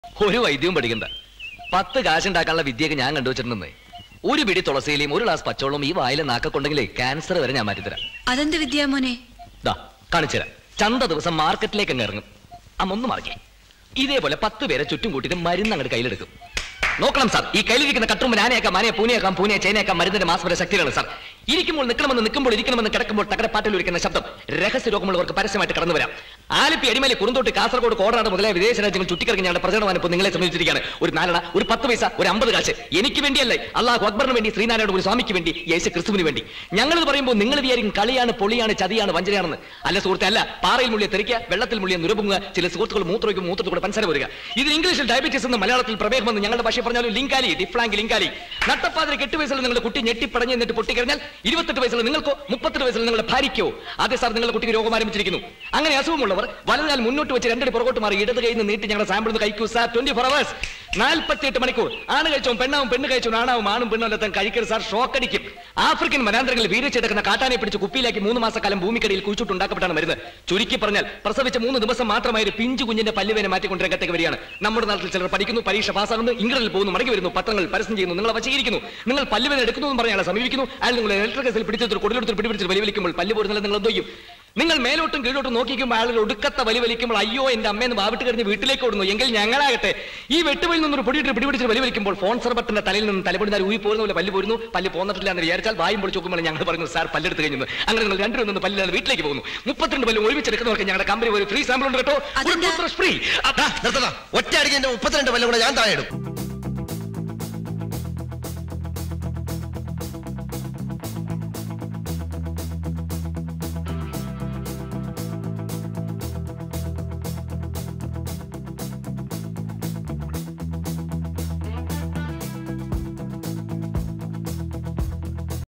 ഒരു വൈദ്യവും പഠിക്കണ്ട പത്ത് കാശുണ്ടാക്കാനുള്ള വിദ്യയൊക്കെ ഞാൻ കണ്ടുവച്ചിട്ടുണ്ടെന്നേ ഒരു പിടി തുളസിയിലെയും ഒരു ഗ്ലാസ് പച്ചവെള്ളവും ഈ വായിലെ നാക്കൊണ്ടെങ്കിലേ ക്യാൻസർ വരെ ഞാൻ മാറ്റിത്തരാം അതെന്ത് വിദ്യാ മോനെ ദാ കാണിച്ചുതരാം ചന്ത ദിവസം മാർക്കറ്റിലേക്ക് അങ്ങ് ഇറങ്ങും അമ്മ ഒന്ന് മറക്കേ ഇതേപോലെ പത്ത് പേരെ ചുറ്റും കൂട്ടിയിട്ട് മരുന്ന് അങ്ങോട്ട് കയ്യിലെടുക്കും നോക്കണം സാർ ഈ കയ്യിലിരിക്കുന്ന കട്ടുമ്പ് ആനയാക്കാം മാനയെ പൂനയാക്കാം പൂനയെ ചേനയാക്കാം മരുന്നിന്റെ മാസ്മര ശക്തികളാണ് സാർ ഇരിക്കുമ്പോൾ നിൽക്കണമെന്ന് നിൽക്കുമ്പോൾ ഇരിക്കണമെന്ന് കിടക്കുമ്പോൾ തകരപ്പാട്ടിൽ ഒരിക്കുന്ന ശബ്ദം രഹസ്യ രോഗമുള്ളവർക്ക് പരസ്യമായിട്ട് കടന്നു വരാം ആലപ്പി അടിമലി കുറുന്തോട്ട് കാസർഗോഡ് കോടനാട് മുതലായ വിദേശ രാജ്യങ്ങൾ ചുറ്റിക്കറങ്ങി ഞങ്ങളുടെ പ്രചരണമാണ് ഇപ്പോൾ നിങ്ങളെ സംബന്ധിച്ചിരിക്കുകയാണ് ഒരു നാലണ ഒരു പത്ത് പൈസ ഒരു അമ്പത് കാശ് എനിക്ക് വേണ്ടിയല്ലേ അള്ളാഹു അക്ബറിന് വേണ്ടി ശ്രീനാരായണ ഒരു സ്വാമിക്ക് വേണ്ടി യേശു ക്രിസ്തുവിന് വേണ്ടി ഞങ്ങൾ പറയുമ്പോൾ നിങ്ങൾ വിചാരിക്കും കളിയാണ് പൊളിയാണ് ചതിയാണ് വഞ്ചനയാണെന്ന് അല്ല സുഹൃത്തെ അല്ല പാറയിൽ മുള്ളിയെ തെറിക്കുക വെള്ളത്തിൽ മുള്ളിയെ നുരപുങ്ങുക ചില സുഹൃത്തുക്കൾ മൂത്രയ്ക്കും മൂത്രത്തിൽ കൂടെ പഞ്ചസാര വരിക ഇത് ഇംഗ്ലീഷിൽ ഡയബറ്റീസ് എന്ന് മലയാളത്തിൽ പ്രമേഹമെന്ന് ഞങ്ങളുടെ ഭാഷ പറഞ്ഞാലും ലിങ്കാലി ഡിഫ്ലാങ്ക് ലിങ്കാലി നട്ടപ്പാതിരി എട്ട് വയസ്സിൽ നിങ്ങളുടെ കുട്ടി ഞെട്ടിപ്പടഞ്ഞ് എന്നിട്ട് പൊട്ടിക്കഴിഞ്ഞാൽ ഇരുപത്തെട്ട് വയസ്സിൽ നിങ്ങൾക്കോ മുപ്പത്തെട്ട് വയസ്സിൽ നിങ്ങളുടെ ഭാര്യയ്ക്കോ അതെ സാർ നിങ്ങളുടെ കുട്ടിക്ക് രോഗം ആരംഭിച്ചിരിക്കുന്നു അങ്ങനെ അസുഖമുള്ളവർ വലതുകാൽ മുന്നോട്ട് വെച്ച് രണ്ടടി പുറകോട്ട് മാറി ഇടത് കൈയിൽ നിന്ന് നീട്ടി ഞങ്ങളുടെ സാമ്പിൾ ഒന്ന് കഴിക്കൂ സാർ ട്വന്റി ഫോർ അവേഴ്സ് നാൽപ്പത്തിയെട്ട് മണിക്കൂർ ആണ് കഴിച്ചോ പെണ്ണാവും പെണ്ണ് കഴിച്ചോ ആണാവും ആണും പെണ്ണും അല്ലാത്ത കഴിക്കരുത് സാർ ഷോക്ക് അടിക്കും ആഫ്രിക്കൻ വനാന്തരങ്ങളിൽ വീരിച്ചെടുക്കുന്ന കാട്ടാനെ പിടിച്ച് കുപ്പിയിലാക്കി മൂന്ന് മാസക്കാലം ഭൂമിക്കടിയിൽ കുഴിച്ചിട്ടുണ്ടാക്കപ്പെട്ടാണ് മരുന്ന് ചുരുക്കി പറഞ്ഞാൽ പ്രസവിച്ച മൂന്ന് ദിവസം മാത്രമായ ഒരു പിഞ്ചു കുഞ്ഞിന്റെ പല്ലുവേനെ മാറ്റിക്കൊണ്ട് രംഗത്തേക്ക് വരികയാണ് നമ്മുടെ നാട്ടിൽ ചിലർ പഠിക്കുന്നു പരീക്ഷ പാസ്സാകുന്നു ഇംഗ്ലണ്ടിൽ പോകുന്നു മടങ്ങി വരുന്നു പത്രങ്ങൾ പരസ്യം ചെയ്യുന്നു നിങ്ങൾ വശീകരിക്കുന്നു നിങ്ങൾ പല്ലുവേന എടുക്കുന്നു എന്ന് പറഞ്ഞ് അയാളെ സമീപിക്കുന്നു അയാൾ നിങ്ങൾ ഇലക്ട്രിക് കേസിൽ പിടിച്ചെടുത്ത് കൊടുലെടുത്ത് പിടിപിടിച്ച് വലി വലിക്കുമ്പോൾ പല്ല് പോരുന്നില്ല നിങ്ങൾ എന്തോ ചെയ്യും നിങ്ങൾ മേലോട്ടും കീഴോട്ടും നോക്കിക്കുമ്പോൾ അയാൾ ഒടുക്കത്ത വലി വലിക്കുമ്പോൾ അയ്യോ എന്റെ അമ്മയെന്ന് ബാവിട്ട് കഴിഞ്ഞ് വീട്ടിലേക്ക് ഓടുന്നു എങ്കിൽ ഞങ്ങളാകട്ടെ ഈ വെട്ടുവയിൽ നിന്നൊരു പൊടിയിട്ട് പിടിപിടിച്ച് വലി വലിക്കുമ്പോൾ ഫോൺ സർബത്തിന്റെ തലയിൽ നിന്ന് തലപൊടി ഊരി പോരുന്ന പോലെ പല്ല് പോരുന്നു പല്ല് പോന്നിട്ടില്ല എന്ന് വിചാരിച്ചാൽ വായും പൊളിച്ച് നോക്കുമ്പോൾ ഞങ്ങൾ പറഞ്ഞു സാർ പല്ലെടുത്ത് കഴിഞ്ഞു അങ്ങനെ നിങ്ങൾ രണ്ടു നിന്ന് പല്ലില്ലാതെ വീട്ടിലേക്ക് പോകുന്നു മുപ്പത്തിരണ്ട് പല്ല് ഒരുമിച്ചെടുക്കുന്നവർക്ക് ഞങ്ങളുടെ കമ്പനി ഒരു ഫ്രീ സാമ്പിൾ ഉണ്ട് കേട്ടോ അതെന്താ? ഫ്രീ നിർത്തണ ഒറ്റ അടിക്ക് എന്റെ മുപ്പത്തിരണ്ട് കൊല്ലം കൂടെ ഞാൻ താഴെ ഇടും